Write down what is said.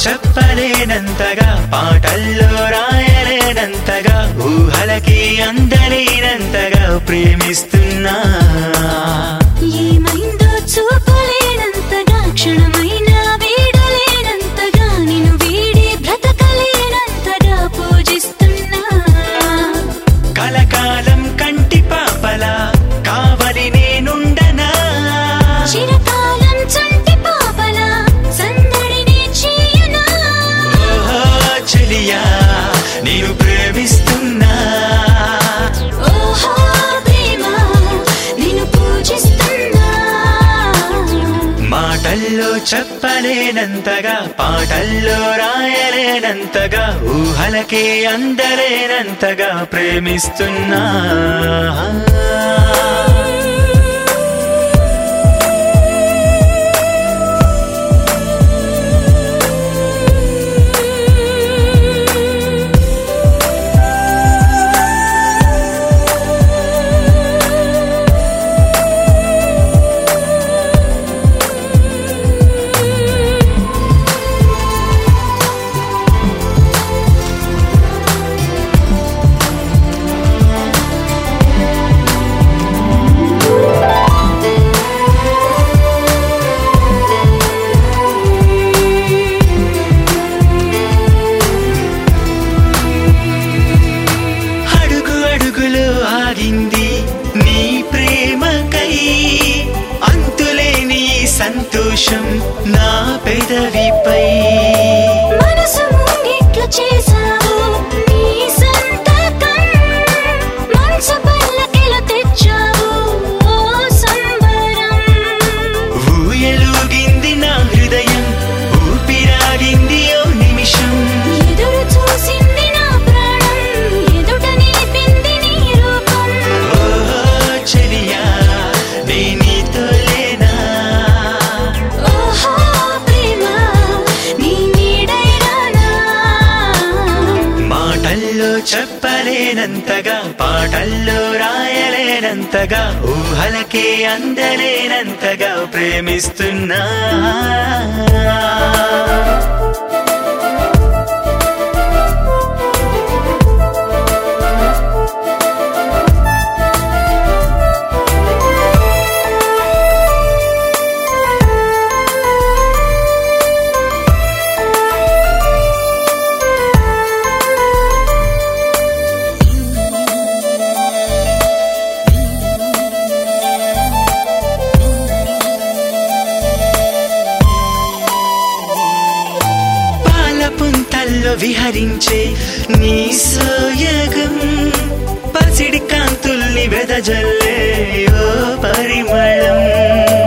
చెప్పలేనంతగా పాటల్లో రాయలేనంతగా ఊహలకి అందలేనంతగా ప్రేమిస్తున్నా ఏమైందో చూపలేనంతగా క్షణమైన వీడలేనంతగా నిన్ను వీడి బ్రతకలేనంతగా పూజిస్తున్నా కలకాలం కంటి పాపలా కావలి నేనుండనా చిరకాలం చంటి పాపల సందడిని చేయనా ఓహో చెలియా నేను ప్రేమిస్తున్నా ఓహో ప్రేమ నిన్ను పూజిస్తున్నా మాటల్లో చెప్పలేనంతగా పాటల్లో రాయలేనంతగా ఊహలకే అందలేనంతగా ప్రేమిస్తున్నా అడుగు అడుగులో ఆగింది నీ ప్రేమకై అంతులేని ఈ సంతోషం నా పెదవిపై మనసు ముంగిట్లు చేసావు నీ సంతకం మనసు పల్లకిలో తెచ్చావు ఓ సంబరం ఊయలుగింది నా హృదయం ఊపిరాగింది ఓ నిమిషం ఎదురు చూసింది నా ప్రాణం ఎదుట నిలిపింది నీ రూపం ఓ చెలియా నే నీతో లేనా ఓహో ప్రేమ నీ నీడై రానా మాటల్లో చెప్పలేనంతగా పాటల్లో రాయలేనంతగా ఊహలకే అందలేనంతగా ప్రేమిస్తున్నా పాల పుంతల్లో విహరించే నీ సోయగం పసిడి కాంతుల్ని వెదజల్లే ఓ పరిమళం